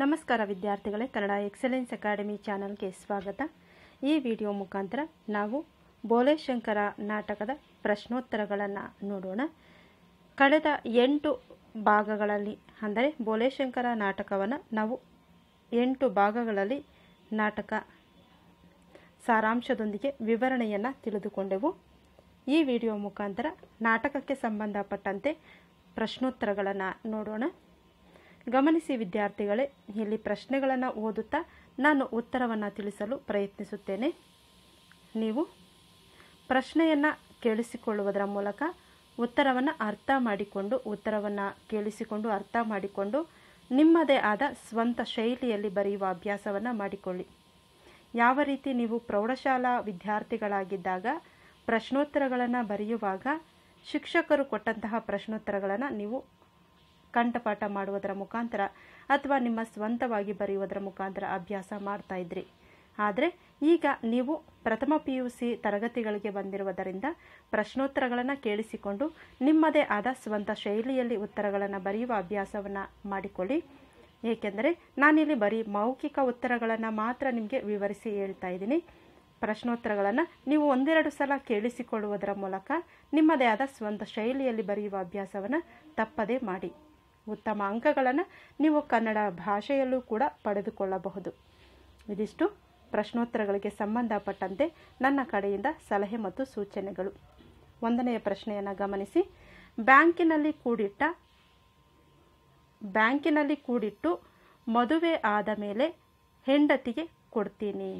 ನಮಸ್ಕಾರ ವಿದ್ಯಾರ್ಥಿಗಳೇ Kannada excellence academy ಚಾನಲ್ಗೆ ಸ್ವಾಗತ ಈ ವಿಡಿಯೋ ಮುಖಾಂತರ ನಾವು ಬೋಲೇಶಂಕರ ನಾಟಕದ ಪ್ರಶ್ನೋತ್ತರಗಳನ್ನು ನೋಡೋಣ ಕಳೆದ ಎಂಟು ಭಾಗಗಳಲ್ಲಿ ಅಂದರೆ ಬೋಲೇಶಂಕರ ನಾಟಕವನ್ನು ನಾವು ಎಂಟು ಭಾಗಗಳಲ್ಲಿ ನಾಟಕ ಸಾರಾಂಶದೊಂದಿಗೆ ವಿವರಣೆಯನ್ನು ತಿಳಿದುಕೊಂಡೆವು ಈ ವಿಡಿಯೋ ಮುಖಾಂತರ ನಾಟಕಕ್ಕೆ ಸಂಬಂಧಪಟ್ಟಂತೆ ಪ್ರಶ್ನೋತ್ತರಗಳನ್ನು ನೋಡೋಣ ಗಮನಿಸಿ ವಿದ್ಯಾರ್ಥಿಗಳೇ ಇಲ್ಲಿ ಪ್ರಶ್ನೆಗಳನ್ನು ಓದುತ್ತಾ ನಾನು ಉತ್ತರವನ್ನು ತಿಳಿಸಲು ಪ್ರಯತ್ನಿಸುತ್ತೇನೆ ನೀವು ಪ್ರಶ್ನೆಯನ್ನು ಕೇಳಿಸಿಕೊಳ್ಳುವುದರ ಮೂಲಕ ಉತ್ತರವನ್ನು ಅರ್ಥ ಮಾಡಿಕೊಂಡು ಉತ್ತರವನ್ನು ಕೇಳಿಸಿಕೊಂಡು ಅರ್ಥ ಮಾಡಿಕೊಂಡು ನಿಮ್ಮದೇ ಆದ ಸ್ವಂತ ಶೈಲಿಯಲ್ಲಿ ಬರೆಯುವ ಅಭ್ಯಾಸವನ್ನು ಮಾಡಿಕೊಳ್ಳಿ ಯಾವ ರೀತಿ ನೀವು ಪ್ರೌಢಶಾಲಾ ವಿದ್ಯಾರ್ಥಿಗಳಾಗಿದ್ದಾಗ ಪ್ರಶ್ನೋತ್ತರಗಳನ್ನು ಬರೆಯುವಾಗ ಶಿಕ್ಷಕರು ಕೊಟ್ಟಂತಹ ಪ್ರಶ್ನೋತ್ತರಗಳನ್ನು ನೀವು ಕಂಠಪಾಠ ಮಾಡುವುದರ ಮುಖಾಂತರ ಅಥವಾ ನಿಮ್ಮ ಸ್ವಂತವಾಗಿ ಬರೆಯುವುದರ ಮುಖಾಂತರ ಅಭ್ಯಾಸ ಮಾಡ್ತಾ ಇದ್ರಿ ಆದರೆ ಈಗ ನೀವು ಪ್ರಥಮ ಪಿ ಯು ಸಿ ತರಗತಿಗಳಿಗೆ ಬಂದಿರುವುದರಿಂದ ಪ್ರಶ್ನೋತ್ತರಗಳನ್ನು ಕೇಳಿಸಿಕೊಂಡು ನಿಮ್ಮದೇ ಆದ ಸ್ವಂತ ಶೈಲಿಯಲ್ಲಿ ಉತ್ತರಗಳನ್ನು ಬರೆಯುವ ಅಭ್ಯಾಸವನ್ನು ಮಾಡಿಕೊಳ್ಳಿ ಏಕೆಂದರೆ ನಾನಿಲ್ಲಿ ಬರೀ ಮೌಖಿಕ ಉತ್ತರಗಳನ್ನು ಮಾತ್ರ ನಿಮಗೆ ವಿವರಿಸಿ ಹೇಳ್ತಾ ಇದ್ದೀನಿ ಪ್ರಶ್ನೋತ್ತರಗಳನ್ನು ನೀವು ಒಂದೆರಡು ಸಲ ಕೇಳಿಸಿಕೊಳ್ಳುವುದರ ಮೂಲಕ ನಿಮ್ಮದೇ ಆದ ಸ್ವಂತ ಶೈಲಿಯಲ್ಲಿ ಬರೆಯುವ ಅಭ್ಯಾಸವನ್ನು ತಪ್ಪದೇ ಮಾಡಿ ಉತ್ತಮ ಅಂಕಗಳನ್ನು ನೀವು ಕನ್ನಡ ಭಾಷೆಯಲ್ಲೂ ಕೂಡ ಪಡೆದುಕೊಳ್ಳಬಹುದು ಇದಿಷ್ಟು ಪ್ರಶ್ನೋತ್ತರಗಳಿಗೆ ಸಂಬಂಧಪಟ್ಟಂತೆ ನನ್ನ ಕಡೆಯಿಂದ ಸಲಹೆ ಮತ್ತು ಸೂಚನೆಗಳು ಒಂದನೆಯ ಪ್ರಶ್ನೆಯನ್ನು ಗಮನಿಸಿ ಬ್ಯಾಂಕಿನಲ್ಲಿ ಕೂಡಿಟ್ಟ ಬ್ಯಾಂಕಿನಲ್ಲಿ ಕೂಡಿಟ್ಟು ಮದುವೆ ಆದ ಮೇಲೆ ಹೆಂಡತಿಗೆ ಕೊಡ್ತೀನಿ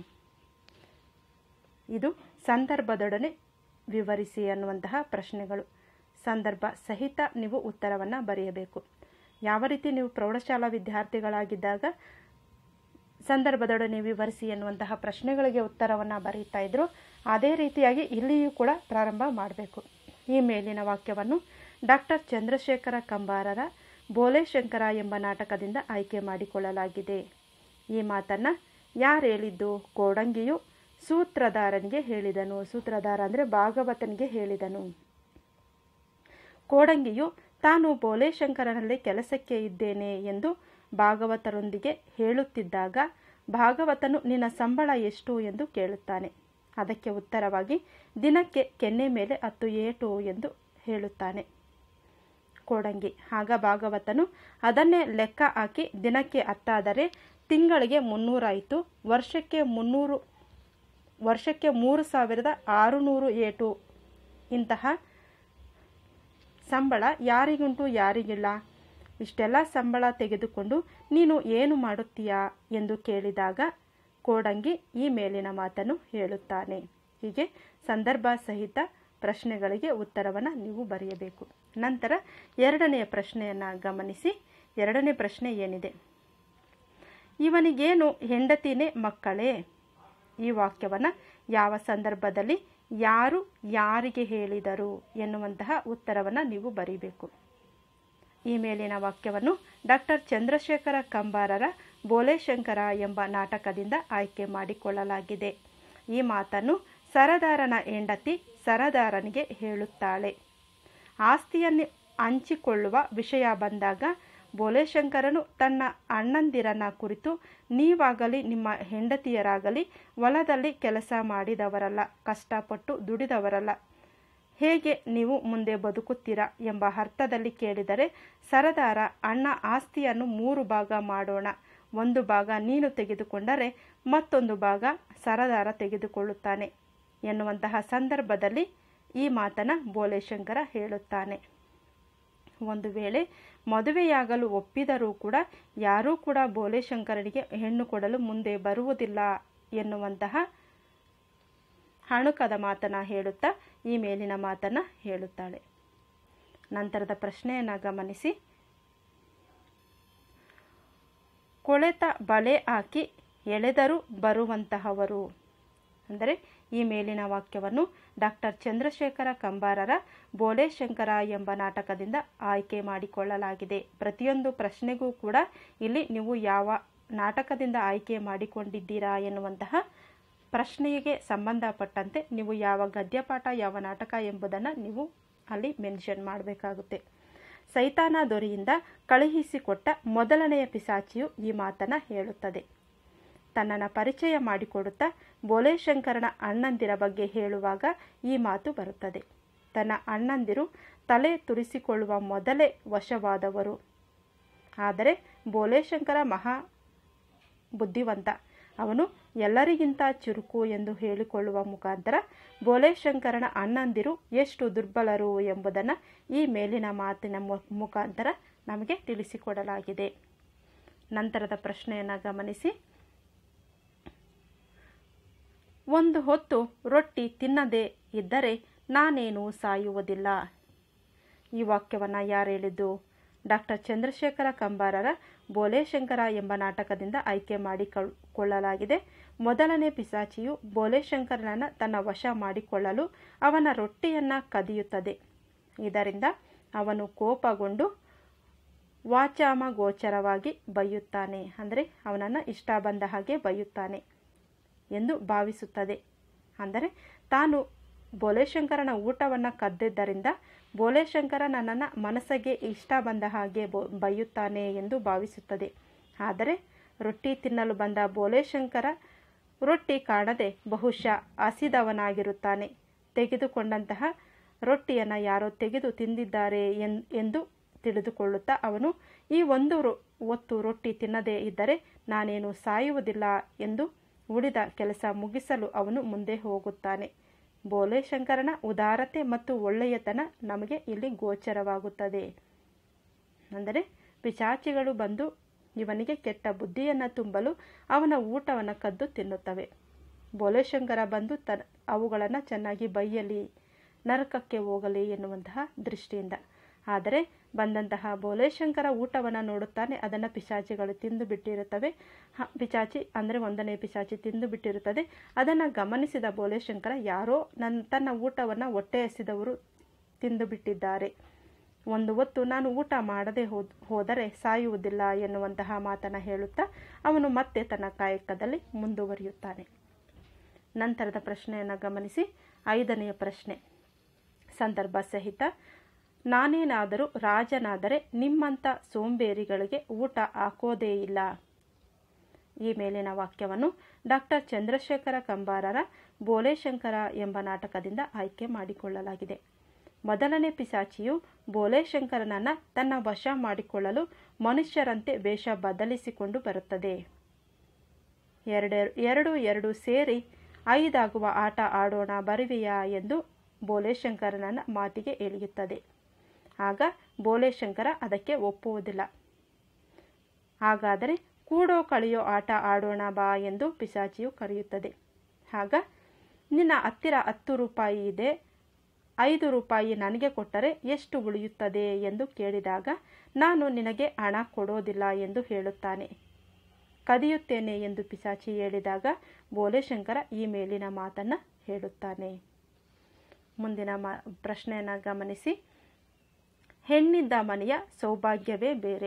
ಇದು ಸಂದರ್ಭದೊಡನೆ ವಿವರಿಸಿ ಅನ್ನುವಂತಹ ಪ್ರಶ್ನೆಗಳು ಸಂದರ್ಭ ಸಹಿತ ನೀವು ಉತ್ತರವನ್ನು ಬರೆಯಬೇಕು ಯಾವ ರೀತಿ ನೀವು ಪ್ರೌಢಶಾಲಾ ವಿದ್ಯಾರ್ಥಿಗಳಾಗಿದ್ದಾಗ ಸಂದರ್ಭದೊಡನೆ ವಿವರಿಸಿ ಎನ್ನುವಂತಹ ಪ್ರಶ್ನೆಗಳಿಗೆ ಉತ್ತರವನ್ನು ಬರೀತಾ ಇದ್ರು ಅದೇ ರೀತಿಯಾಗಿ ಇಲ್ಲಿಯೂ ಕೂಡ ಪ್ರಾರಂಭ ಮಾಡಬೇಕು ಈ ಮೇಲಿನ ವಾಕ್ಯವನ್ನು ಡಾಕ್ಟರ್ ಚಂದ್ರಶೇಖರ ಕಂಬಾರರ ಬೋಲೇಶಂಕರ ಎಂಬ ನಾಟಕದಿಂದ ಆಯ್ಕೆ ಮಾಡಿಕೊಳ್ಳಲಾಗಿದೆ ಈ ಮಾತನ್ನು ಯಾರು ಹೇಳಿದ್ದು ಕೋಡಂಗಿಯು ಸೂತ್ರಧಾರನಿಗೆ ಹೇಳಿದನು ಸೂತ್ರಧಾರ ಅಂದರೆ ಭಾಗವತನಿಗೆ ಹೇಳಿದನು ಕೋಡಂಗಿಯು ತಾನು ಬೋಲೇಶಂಕರನಲ್ಲಿ ಕೆಲಸಕ್ಕೆ ಇದ್ದೇನೆ ಎಂದು ಭಾಗವತರೊಂದಿಗೆ ಹೇಳುತ್ತಿದ್ದಾಗ ಭಾಗವತನು ನಿನ್ನ ಸಂಬಳ ಎಷ್ಟು ಎಂದು ಕೇಳುತ್ತಾನೆ ಅದಕ್ಕೆ ಉತ್ತರವಾಗಿ ದಿನಕ್ಕೆ ಕೆನ್ನೆ ಮೇಲೆ ಹತ್ತು ಏಟು ಎಂದು ಹೇಳುತ್ತಾನೆ ಕೋಡಂಗಿ ಆಗ ಭಾಗವತನು ಅದನ್ನೇ ಲೆಕ್ಕ ಹಾಕಿ ದಿನಕ್ಕೆ ಹತ್ತಾದರೆ ತಿಂಗಳಿಗೆ ಮುನ್ನೂರಾಯಿತು ವರ್ಷಕ್ಕೆ ಮುನ್ನೂರು ವರ್ಷಕ್ಕೆ ಮೂರು ಸಾವಿರದ ಆರುನೂರು ಏಟು ಇಂತಹ ಸಂಬಳ ಯಾರಿಗುಂಟು ಯಾರಿಗಿಲ್ಲ ಇಷ್ಟೆಲ್ಲ ಸಂಬಳ ತೆಗೆದುಕೊಂಡು ನೀನು ಏನು ಮಾಡುತ್ತೀಯಾ ಎಂದು ಕೇಳಿದಾಗ ಕೋಡಂಗಿ ಈ ಮೇಲಿನ ಮಾತನ್ನು ಹೇಳುತ್ತಾನೆ ಹೀಗೆ ಸಂದರ್ಭ ಸಹಿತ ಪ್ರಶ್ನೆಗಳಿಗೆ ಉತ್ತರವನ್ನು ನೀವು ಬರೆಯಬೇಕು ನಂತರ ಎರಡನೆಯ ಪ್ರಶ್ನೆಯನ್ನು ಗಮನಿಸಿ ಎರಡನೇ ಪ್ರಶ್ನೆ ಏನಿದೆ ಇವನಿಗೇನು ಹೆಂಡತಿನೇ ಮಕ್ಕಳೇ ಈ ವಾಕ್ಯವನ್ನು ಯಾವ ಸಂದರ್ಭದಲ್ಲಿ ಯಾರು ಯಾರಿಗೆ ಹೇಳಿದರು ಎನ್ನುವಂತಹ ಉತ್ತರವನ್ನು ನೀವು ಬರೀಬೇಕು ಈ ಮೇಲಿನ ವಾಕ್ಯವನ್ನು ಡಾಕ್ಟರ್ ಚಂದ್ರಶೇಖರ ಕಂಬಾರರ ಬೋಲೇಶಂಕರ ಎಂಬ ನಾಟಕದಿಂದ ಆಯ್ಕೆ ಮಾಡಿಕೊಳ್ಳಲಾಗಿದೆ ಈ ಮಾತನ್ನು ಸರದಾರನ ಹೆಂಡತಿ ಸರದಾರನಿಗೆ ಹೇಳುತ್ತಾಳೆ ಆಸ್ತಿಯನ್ನು ಹಂಚಿಕೊಳ್ಳುವ ವಿಷಯ ಬಂದಾಗ ಬೋಲೇಶಂಕರನು ತನ್ನ ಅಣ್ಣಂದಿರನ ಕುರಿತು ನೀವಾಗಲಿ ನಿಮ್ಮ ಹೆಂಡತಿಯರಾಗಲಿ ಹೊಲದಲ್ಲಿ ಕೆಲಸ ಮಾಡಿದವರಲ್ಲ ಕಷ್ಟಪಟ್ಟು ದುಡಿದವರಲ್ಲ ಹೇಗೆ ನೀವು ಮುಂದೆ ಬದುಕುತ್ತೀರಾ ಎಂಬ ಅರ್ಥದಲ್ಲಿ ಕೇಳಿದರೆ ಸರದಾರ ಅಣ್ಣ ಆಸ್ತಿಯನ್ನು ಮೂರು ಭಾಗ ಮಾಡೋಣ ಒಂದು ಭಾಗ ನೀನು ತೆಗೆದುಕೊಂಡರೆ ಮತ್ತೊಂದು ಭಾಗ ಸರದಾರ ತೆಗೆದುಕೊಳ್ಳುತ್ತಾನೆ ಎನ್ನುವಂತಹ ಸಂದರ್ಭದಲ್ಲಿ ಈ ಮಾತನ್ನು ಬೋಲೇಶಂಕರ ಹೇಳುತ್ತಾನೆ ಒಂದು ವೇಳೆ ಮದುವೆಯಾಗಲು ಒಪ್ಪಿದರೂ ಕೂಡ ಯಾರೂ ಕೂಡ ಬೋಲೇಶಂಕರನಿಗೆ ಹೆಣ್ಣು ಕೊಡಲು ಮುಂದೆ ಬರುವುದಿಲ್ಲ ಎನ್ನುವಂತಹ ಹಣುಕದ ಮಾತನ್ನು ಹೇಳುತ್ತಾ ಈ ಮೇಲಿನ ಮಾತನ್ನು ಹೇಳುತ್ತಾಳೆ ನಂತರದ ಪ್ರಶ್ನೆಯನ್ನು ಗಮನಿಸಿ ಕೊಳೆತ ಬಲೆ ಹಾಕಿ ಎಳೆದರೂ ಬರುವಂತಹವರು ಅಂದರೆ ಈ ಮೇಲಿನ ವಾಕ್ಯವನ್ನು ಡಾಕ್ಟರ್ ಚಂದ್ರಶೇಖರ ಕಂಬಾರರ ಬೋಲೇಶಂಕರ ಎಂಬ ನಾಟಕದಿಂದ ಆಯ್ಕೆ ಮಾಡಿಕೊಳ್ಳಲಾಗಿದೆ ಪ್ರತಿಯೊಂದು ಪ್ರಶ್ನೆಗೂ ಕೂಡ ಇಲ್ಲಿ ನೀವು ಯಾವ ನಾಟಕದಿಂದ ಆಯ್ಕೆ ಮಾಡಿಕೊಂಡಿದ್ದೀರಾ ಎನ್ನುವಂತಹ ಪ್ರಶ್ನೆಗೆ ಸಂಬಂಧಪಟ್ಟಂತೆ ನೀವು ಯಾವ ಗದ್ಯಪಾಠ ಯಾವ ನಾಟಕ ಎಂಬುದನ್ನು ನೀವು ಅಲ್ಲಿ ಮೆನ್ಷನ್ ಮಾಡಬೇಕಾಗುತ್ತೆ ಸೈತಾನ ದೊರೆಯಿಂದ ಕಳುಹಿಸಿಕೊಟ್ಟ ಮೊದಲನೆಯ ಪಿಸಾಚಿಯು ಈ ಮಾತನ್ನು ಹೇಳುತ್ತದೆ ತನ್ನನ್ನು ಪರಿಚಯ ಮಾಡಿಕೊಡುತ್ತಾ ಬೋಲೇಶಂಕರನ ಅಣ್ಣಂದಿರ ಬಗ್ಗೆ ಹೇಳುವಾಗ ಈ ಮಾತು ಬರುತ್ತದೆ ತನ್ನ ಅಣ್ಣಂದಿರು ತಲೆ ತುರಿಸಿಕೊಳ್ಳುವ ಮೊದಲೇ ವಶವಾದವರು ಆದರೆ ಬೋಲೇಶಂಕರ ಮಹಾ ಬುದ್ಧಿವಂತ ಅವನು ಎಲ್ಲರಿಗಿಂತ ಚುರುಕು ಎಂದು ಹೇಳಿಕೊಳ್ಳುವ ಮುಖಾಂತರ ಬೋಲೇಶಂಕರನ ಅಣ್ಣಂದಿರು ಎಷ್ಟು ದುರ್ಬಲರು ಎಂಬುದನ್ನು ಈ ಮೇಲಿನ ಮಾತಿನ ಮುಖಾಂತರ ನಮಗೆ ತಿಳಿಸಿಕೊಡಲಾಗಿದೆ ನಂತರದ ಪ್ರಶ್ನೆಯನ್ನು ಗಮನಿಸಿ ಒಂದು ಹೊತ್ತು ರೊಟ್ಟಿ ತಿನ್ನದೇ ಇದ್ದರೆ ನಾನೇನು ಸಾಯುವುದಿಲ್ಲ ಈ ವಾಕ್ಯವನ್ನು ಯಾರು ಹೇಳಿದ್ದು ಡಾಕ್ಟರ್ ಚಂದ್ರಶೇಖರ ಕಂಬಾರರ ಬೋಲೇಶಂಕರ ಎಂಬ ನಾಟಕದಿಂದ ಆಯ್ಕೆ ಮಾಡಿಕೊಳ್ಳಲಾಗಿದೆ ಮೊದಲನೇ ಪಿಸಾಚಿಯು ಬೋಲೇಶಂಕರನನ್ನು ತನ್ನ ವಶ ಮಾಡಿಕೊಳ್ಳಲು ಅವನ ರೊಟ್ಟಿಯನ್ನು ಕದಿಯುತ್ತದೆ ಇದರಿಂದ ಅವನು ಕೋಪಗೊಂಡು ವಾಚಾಮ ಗೋಚರವಾಗಿ ಬೈಯುತ್ತಾನೆ ಅಂದರೆ ಅವನನ್ನು ಇಷ್ಟ ಬಂದ ಹಾಗೆ ಬೈಯುತ್ತಾನೆ ಎಂದು ಭಾವಿಸುತ್ತದೆ ಅಂದರೆ ತಾನು ಬೋಲೇಶಂಕರನ ಊಟವನ್ನು ಕದ್ದಿದ್ದರಿಂದ ಬೋಲೇಶಂಕರ ನನ್ನನ್ನು ಮನಸ್ಸಿಗೆ ಇಷ್ಟ ಬಂದ ಹಾಗೆ ಬೊ ಬೈಯುತ್ತಾನೆ ಎಂದು ಭಾವಿಸುತ್ತದೆ ಆದರೆ ರೊಟ್ಟಿ ತಿನ್ನಲು ಬಂದ ಬೋಲೇಶಂಕರ ರೊಟ್ಟಿ ಕಾಣದೆ ಬಹುಶಃ ಹಸಿದವನಾಗಿರುತ್ತಾನೆ ತೆಗೆದುಕೊಂಡಂತಹ ರೊಟ್ಟಿಯನ್ನು ಯಾರೋ ತೆಗೆದು ತಿಂದಿದ್ದಾರೆ ಎಂದು ತಿಳಿದುಕೊಳ್ಳುತ್ತಾ ಅವನು ಈ ಒಂದು ಒತ್ತು ರೊಟ್ಟಿ ತಿನ್ನದೇ ಇದ್ದರೆ ನಾನೇನು ಸಾಯುವುದಿಲ್ಲ ಎಂದು ಉಳಿದ ಕೆಲಸ ಮುಗಿಸಲು ಅವನು ಮುಂದೆ ಹೋಗುತ್ತಾನೆ ಬೋಲೇಶಂಕರನ ಉದಾರತೆ ಮತ್ತು ಒಳ್ಳೆಯತನ ನಮಗೆ ಇಲ್ಲಿ ಗೋಚರವಾಗುತ್ತದೆ ಅಂದರೆ ಪಿಚಾಚಿಗಳು ಬಂದು ಇವನಿಗೆ ಕೆಟ್ಟ ಬುದ್ಧಿಯನ್ನು ತುಂಬಲು ಅವನ ಊಟವನ್ನು ಕದ್ದು ತಿನ್ನುತ್ತವೆ ಬೋಲೇಶಂಕರ ಬಂದು ತ ಅವುಗಳನ್ನು ಚೆನ್ನಾಗಿ ಬೈಯಲಿ ನರಕಕ್ಕೆ ಹೋಗಲಿ ಎನ್ನುವಂತಹ ದೃಷ್ಟಿಯಿಂದ ಆದರೆ ಬಂದಂತಹ ಬೋಲೇಶಂಕರ ಊಟವನ್ನು ನೋಡುತ್ತಾನೆ ಅದನ್ನು ಪಿಶಾಚಿಗಳು ತಿಂದು ಬಿಟ್ಟಿರುತ್ತವೆ ಪಿಚಾಚಿ ಅಂದರೆ ಒಂದನೇ ಪಿಶಾಚಿ ತಿಂದು ಬಿಟ್ಟಿರುತ್ತದೆ ಅದನ್ನು ಗಮನಿಸಿದ ಬೋಲೇಶಂಕರ ಯಾರೋ ನನ್ನ ತನ್ನ ಊಟವನ್ನು ಹೊಟ್ಟೆ ಎಸೆದವರು ತಿಂದು ಬಿಟ್ಟಿದ್ದಾರೆ ಒಂದು ಹೊತ್ತು ನಾನು ಊಟ ಮಾಡದೆ ಹೋದ್ ಹೋದರೆ ಸಾಯುವುದಿಲ್ಲ ಎನ್ನುವಂತಹ ಮಾತನ್ನು ಹೇಳುತ್ತಾ ಅವನು ಮತ್ತೆ ತನ್ನ ಕಾಯಕದಲ್ಲಿ ಮುಂದುವರಿಯುತ್ತಾನೆ ನಂತರದ ಪ್ರಶ್ನೆಯನ್ನು ಗಮನಿಸಿ ಐದನೆಯ ಪ್ರಶ್ನೆ ಸಂದರ್ಭ ಸಹಿತ ನಾನೇನಾದರೂ ರಾಜನಾದರೆ ನಿಮ್ಮಂಥ ಸೋಂಬೇರಿಗಳಿಗೆ ಊಟ ಹಾಕೋದೇ ಇಲ್ಲ ಈ ಮೇಲಿನ ವಾಕ್ಯವನ್ನು ಡಾಕ್ಟರ್ ಚಂದ್ರಶೇಖರ ಕಂಬಾರರ ಬೋಲೇಶಂಕರ ಎಂಬ ನಾಟಕದಿಂದ ಆಯ್ಕೆ ಮಾಡಿಕೊಳ್ಳಲಾಗಿದೆ ಮೊದಲನೇ ಪಿಸಾಚಿಯು ಬೋಲೇಶಂಕರನನ್ನು ತನ್ನ ವಶ ಮಾಡಿಕೊಳ್ಳಲು ಮನುಷ್ಯರಂತೆ ವೇಷ ಬದಲಿಸಿಕೊಂಡು ಬರುತ್ತದೆ ಎರಡು ಎರಡು ಎರಡು ಸೇರಿ ಐದಾಗುವ ಆಟ ಆಡೋಣ ಬರುವೆಯಾ ಎಂದು ಬೋಲೇಶಂಕರನನ್ನ ಮಾತಿಗೆ ಎಳೆಯುತ್ತದೆ ಆಗ ಬೋಲೇಶಂಕರ ಅದಕ್ಕೆ ಒಪ್ಪುವುದಿಲ್ಲ ಹಾಗಾದರೆ ಕೂಡೋ ಕಳೆಯೋ ಆಟ ಆಡೋಣ ಬಾ ಎಂದು ಪಿಸಾಚಿಯು ಕರೆಯುತ್ತದೆ ಆಗ ನಿನ್ನ ಹತ್ತಿರ ಹತ್ತು ರೂಪಾಯಿ ಇದೆ ಐದು ರೂಪಾಯಿ ನನಗೆ ಕೊಟ್ಟರೆ ಎಷ್ಟು ಉಳಿಯುತ್ತದೆ ಎಂದು ಕೇಳಿದಾಗ ನಾನು ನಿನಗೆ ಹಣ ಕೊಡೋದಿಲ್ಲ ಎಂದು ಹೇಳುತ್ತಾನೆ ಕದಿಯುತ್ತೇನೆ ಎಂದು ಪಿಸಾಚಿ ಹೇಳಿದಾಗ ಬೋಲೇಶಂಕರ ಈ ಮೇಲಿನ ಮಾತನ್ನು ಹೇಳುತ್ತಾನೆ ಮುಂದಿನ ಮಾ ಪ್ರಶ್ನೆಯನ್ನು ಗಮನಿಸಿ ಹೆಣ್ಣಿದ್ದ ಮನೆಯ ಸೌಭಾಗ್ಯವೇ ಬೇರೆ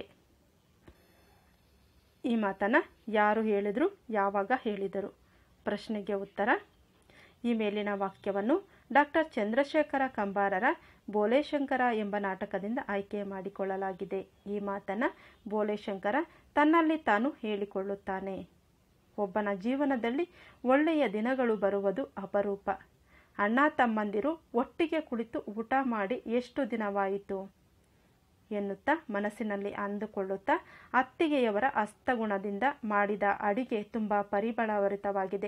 ಈ ಮಾತನ್ನು ಯಾರು ಹೇಳಿದರು ಯಾವಾಗ ಹೇಳಿದರು ಪ್ರಶ್ನೆಗೆ ಉತ್ತರ ಈ ಮೇಲಿನ ವಾಕ್ಯವನ್ನು ಡಾಕ್ಟರ್ ಚಂದ್ರಶೇಖರ ಕಂಬಾರರ ಬೋಲೇಶಂಕರ ಎಂಬ ನಾಟಕದಿಂದ ಆಯ್ಕೆ ಮಾಡಿಕೊಳ್ಳಲಾಗಿದೆ ಈ ಮಾತನ್ನು ಬೋಲೇಶಂಕರ ತನ್ನಲ್ಲಿ ತಾನು ಹೇಳಿಕೊಳ್ಳುತ್ತಾನೆ ಒಬ್ಬನ ಜೀವನದಲ್ಲಿ ಒಳ್ಳೆಯ ದಿನಗಳು ಬರುವುದು ಅಪರೂಪ ಅಣ್ಣ ತಮ್ಮಂದಿರು ಒಟ್ಟಿಗೆ ಕುಳಿತು ಊಟ ಮಾಡಿ ಎಷ್ಟು ದಿನವಾಯಿತು ಎನ್ನುತ್ತಾ ಮನಸ್ಸಿನಲ್ಲಿ ಅಂದುಕೊಳ್ಳುತ್ತಾ ಅತ್ತಿಗೆಯವರ ಹಸ್ತಗುಣದಿಂದ ಮಾಡಿದ ಅಡಿಗೆ ತುಂಬ ಪರಿಮಳಭರಿತವಾಗಿದೆ